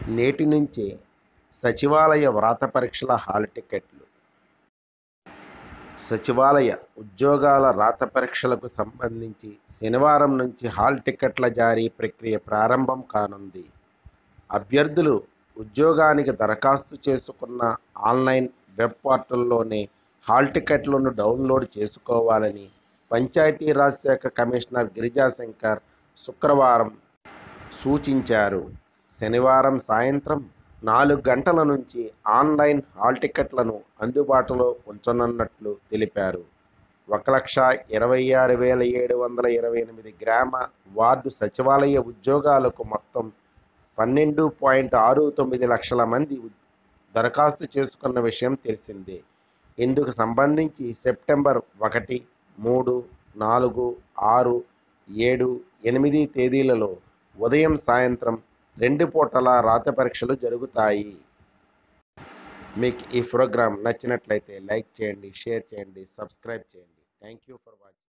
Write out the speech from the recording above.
నేటి నుంచే సచివాలయ వ్రాత పరీక్షల హాల్ టికెట్లు సచివాలయ ఉద్యోగాల రాత పరీక్షలకు సంబంధించి శనివారం నుంచి హాల్ టికెట్ల జారీ ప్రక్రియ ప్రారంభం కానుంది అభ్యర్థులు ఉద్యోగానికి దరఖాస్తు చేసుకున్న ఆన్లైన్ వెబ్ పోర్టల్లోనే హాల్ టికెట్లను డౌన్లోడ్ చేసుకోవాలని పంచాయతీరాజ్ శాఖ కమిషనర్ గిరిజాశంకర్ శుక్రవారం సూచించారు శనివారం సాయంత్రం నాలుగు గంటల నుంచి ఆన్లైన్ హాల్ టికెట్లను అందుబాటులో ఉంచనున్నట్లు తెలిపారు ఒక లక్ష ఇరవై ఆరు వేల ఏడు వందల ఇరవై ఎనిమిది గ్రామ వార్డు సచివాలయ ఉద్యోగాలకు మొత్తం పన్నెండు పాయింట్ ఆరు తొమ్మిది లక్షల మంది ఉ- దరఖాస్తు చేసుకున్న విషయం తెలిసిందే ఇందుకు సంబంధించి సెప్టెంబర్ ఒకటి మూడు నాలుగు ఆరు ఏడు ఎనిమిది తేదీలలో ఉదయం సాయంత్రం రెండు పూటల రాత పరీక్షలు జరుగుతాయి మీకు ఈ ప్రోగ్రాం నచ్చినట్లయితే లైక్ చేయండి షేర్ చేయండి సబ్స్క్రైబ్ చేయండి థ్యాంక్ యూ ఫర్ వాచింగ్